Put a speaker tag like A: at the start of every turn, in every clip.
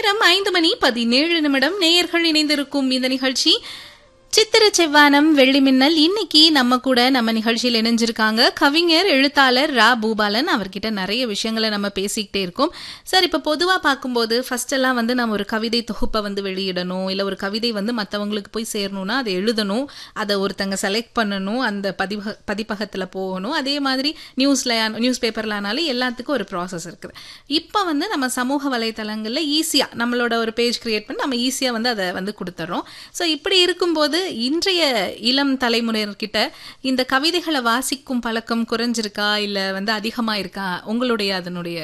A: நேரம் ஐந்து மணி பதினேழு நிமிடம் நேயர்கள் இணைந்திருக்கும் இந்த நிகழ்ச்சி சித்திர செவ்வானம் வெள்ளி மின்னல் இன்னைக்கு நம்ம கூட நம்ம நிகழ்ச்சியில் இணைஞ்சிருக்காங்க கவிஞர் எழுத்தாளர் ரா பூபாலன் அவர்கிட்ட நிறைய விஷயங்களை நம்ம பேசிக்கிட்டே இருக்கோம் சார் இப்போ பொதுவாக பார்க்கும்போது ஃபர்ஸ்ட் எல்லாம் வந்து நம்ம ஒரு கவிதை தொகுப்பை வந்து வெளியிடணும் இல்லை ஒரு கவிதை வந்து மற்றவங்களுக்கு போய் சேரணும்னா அதை எழுதணும் அதை ஒருத்தங்க செலக்ட் பண்ணணும் அந்த பதிவக பதிப்பகத்தில் போகணும் அதே மாதிரி நியூஸில் நியூஸ் பேப்பரில் ஆனாலும் எல்லாத்துக்கும் ஒரு ப்ராசஸ் இருக்குது இப்போ வந்து நம்ம சமூக வலைத்தளங்களில் ஈஸியாக நம்மளோட ஒரு பேஜ் கிரியேட் பண்ணி நம்ம ஈஸியாக வந்து அதை வந்து கொடுத்துட்றோம் ஸோ இப்படி இருக்கும்போது இன்றைய இளம் தலைமுறையினர்கிட்ட இந்த கவிதைகளை வாசிக்கும் பழக்கம் குறைஞ்சிருக்கா இல்லை வந்து அதிகமாக இருக்கா உங்களுடைய அதனுடைய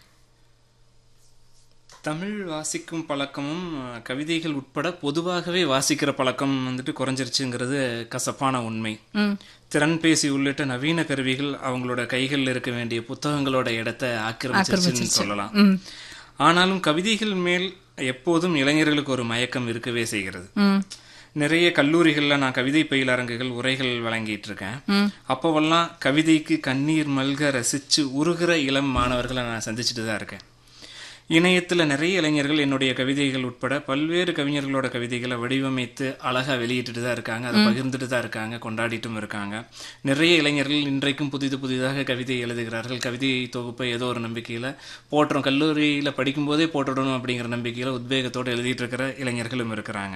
B: தமிழ் வாசிக்கும் பழக்கமும் அஹ், கவிதைகள் உட்பட பொதுவாகவே வாசிக்கிற பழக்கம் வந்துட்டு குறைஞ்சிருச்சுங்கிறது கசப்பான உண்மை
A: ம்
B: திறன்பேசி உள்ளிட்ட நவீன கருவிகள் அவங்களோட கைகளில் இருக்க வேண்டிய புத்தகங்களோட இடத்தை ஆக்கிரமிச்சிருச்சுன்னு சொல்லலாம்
A: ம்
B: ஆனாலும் கவிதைகள் மேல் எப்போதும் இளைஞர்களுக்கு ஒரு மயக்கம் இருக்கவே செய்கிறது
A: ம்
B: நிறைய கல்லூரிகள்ல நான் கவிதை பயிலரங்குகள் உரைகள் வழங்கிட்டு இருக்கேன்
A: ம்.
B: அப்போவெல்லாம் கவிதைக்கு கண்ணீர் மல்க ரசிச்சு உருகிற இளம் மாணவர்களை நான் சந்திச்சுட்டு தான் இருக்கேன் இணையத்துல நிறைய இளைஞர்கள் என்னுடைய கவிதைகள் உட்பட பல்வேறு கவிஞர்களோட கவிதைகளை வடிவமைத்து அழகா வெளியிட்டுட்டு தான் இருக்காங்க அதை பகிர்ந்துட்டு தான் இருக்காங்க கொண்டாடிட்டும் இருக்காங்க நிறைய இளைஞர்கள் இன்றைக்கும் புதிது புதிதாக கவிதை எழுதுகிறார்கள் கவிதை தொகுப்பை ஏதோ ஒரு நம்பிக்கையில போட்டுறோம் கல்லூரியில படிக்கும்போதே போட்டுடணும் அப்படிங்கிற நம்பிக்கையில உத்வேகத்தோடு எழுதிட்டு இருக்கிற இளைஞர்களும் இருக்கிறாங்க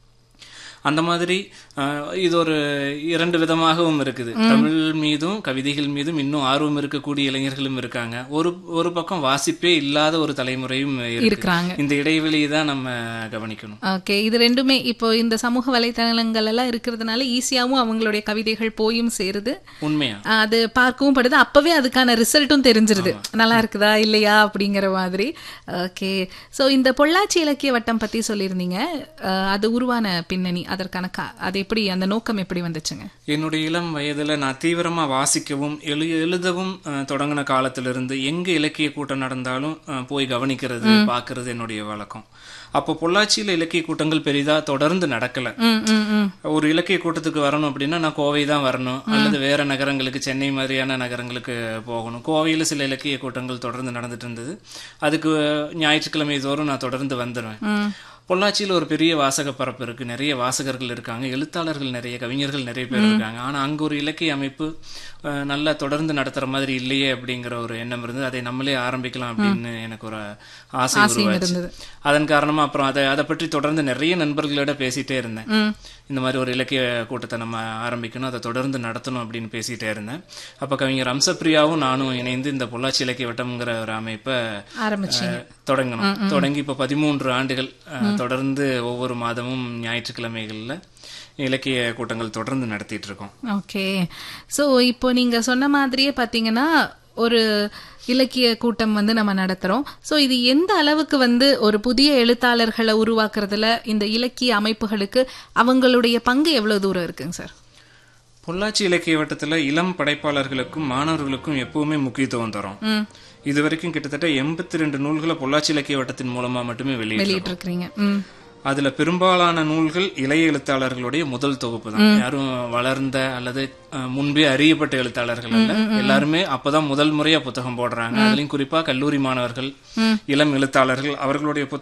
B: அந்த மாதிரி அஹ், இது ஒரு இரண்டு விதமாகவும் இருக்குது தமிழ் மீதும் கவிதைகள் மீதும் இன்னும் ஆர்வம் இருக்கக்கூடிய இளைஞர்களும் இருக்காங்க ஒரு ஒரு பக்கம் வாசிப்பே இல்லாத ஒரு தலைமுறையும் இருக்கு
A: இருக்கிறாங்க
B: இந்த இடைவெளியை தான் நம்ம கவனிக்கணும்
A: ஓகே இது ரெண்டுமே இப்போ இந்த சமூக வலைத்தளங்கள் எல்லாம் இருக்கிறதுனால ஈஸியாவும் அவங்களுடைய கவிதைகள் போயும் சேருது
B: உண்மையா
A: அது பார்க்கவும் படுது அப்பவே அதுக்கான ரிசல்ட்டும் தெரிஞ்சிருது நல்லா இருக்குதா இல்லையா அப்படிங்கிற மாதிரி ஓகே ஸோ இந்த பொள்ளாச்சி இலக்கிய வட்டம் பத்தி சொல்லியிருந்தீங்க அஹ், அது உருவான பின்னணி அதற்கான கா- அது எப்படி அந்த நோக்கம் எப்படி வந்துச்சுங்க
B: என்னுடைய இளம் வயதுல நான் தீவிரமா வாசிக்கவும் எழு எழுதவும் அஹ், தொடங்கின காலத்திலிருந்து எங்க இலக்கிய கூட்டம் நடந்தாலும் அஹ், போய் கவனிக்கிறது பார்க்கிறது என்னுடைய வழக்கம் அப்போ பொள்ளாச்சியில இலக்கிய கூட்டங்கள் பெரிதா தொடர்ந்து நடக்கல
A: ம் ம் ம்
B: ஒரு இலக்கிய கூட்டத்துக்கு வரணும் அப்படின்னா நான் கோவை தான் வரணும் அல்லது வேற நகரங்களுக்கு சென்னை மாதிரியான நகரங்களுக்கு போகணும் கோவையில் சில இலக்கிய கூட்டங்கள் தொடர்ந்து நடந்துட்டு இருந்தது அதுக்கு ஞாயிற்றுக்கிழமை தோறும் நான் தொடர்ந்து வந்துடுவேன்
A: ம்
B: பொள்ளாச்சியில் ஒரு பெரிய வாசக பரப்பு இருக்கு நிறைய வாசகர்கள் இருக்காங்க எழுத்தாளர்கள் நிறைய கவிஞர்கள் நிறைய பேர் இருக்காங்க ஆனா அங்க ஒரு இலக்கிய அமைப்பு அஹ், நல்லா தொடர்ந்து நடத்துற மாதிரி இல்லையே அப்படிங்கிற ஒரு எண்ணம் இருந்தது அதை நம்மளே ஆரம்பிக்கலாம் அப்படின்னு எனக்கு ஒரு ஆசை
A: ஆசையும்
B: உருவாச்சு
A: இருந்தது
B: அதன் காரணமா அப்புறம் அதை அதை பற்றி தொடர்ந்து நிறைய நண்பர்களோட பேசிட்டே இருந்தேன்
A: ம்
B: இந்த மாதிரி ஒரு இலக்கிய கூட்டத்தை நம்ம ஆரம்பிக்கணும் அதை தொடர்ந்து நடத்தணும் அப்படின்னு பேசிட்டே இருந்தேன் அப்ப கவிஞர் அம்சப்பிரியாவும் நானும் இணைந்து இந்த பொள்ளாச்சி இலக்கிய வட்டம்ங்கிற ஒரு அமைப்பை
A: ஆரம்பிச்சீங்க
B: அஹ், தொடங்கணும் தொடங்கி இப்ப பதிமூன்று ஆண்டுகள் அஹ், தொடர்ந்து ஒவ்வொரு மாதமும் ஞாயிற்றுக்கிழமைகள்ல இலக்கிய கூட்டங்கள் தொடர்ந்து நடத்திட்டு இருக்கோம்
A: ஓகே ஸோ இப்போ நீங்க சொன்ன மாதிரியே பார்த்தீங்கன்னா ஒரு இலக்கிய கூட்டம் வந்து நம்ம நடத்துறோம் ஸோ இது எந்த அளவுக்கு வந்து ஒரு புதிய எழுத்தாளர்களை உருவாக்குறதுல இந்த இலக்கிய அமைப்புகளுக்கு அவங்களுடைய பங்கு எவ்வளவு தூரம் இருக்குங்க சார்
B: பொள்ளாச்சி இலக்கிய வட்டத்துல இளம் படைப்பாளர்களுக்கும் மாணவர்களுக்கும் எப்பவுமே முக்கியத்துவம் தரும்
A: ம்
B: இது வரைக்கும் கிட்டத்தட்ட எண்பத்தி ரெண்டு நூல்களை பொள்ளாச்சி இலக்கிய வட்டத்தின் மூலமா மட்டுமே வெளியிட்டு
A: வெளியிட்டு இருக்கிறீங்க ம்
B: அதுல பெரும்பாலான நூல்கள் இளைய எழுத்தாளர்களுடைய முதல் தொகுப்பு தான் யாரும் வளர்ந்த அல்லது அஹ், முன்பே அறியப்பட்ட எழுத்தாளர்கள் அல்ல எல்லாருமே அப்பதான் முதல் முறையா புத்தகம் போடுறாங்க அதுலயும் குறிப்பா கல்லூரி மாணவர்கள் இளம் எழுத்தாளர்கள் அவர்களுடைய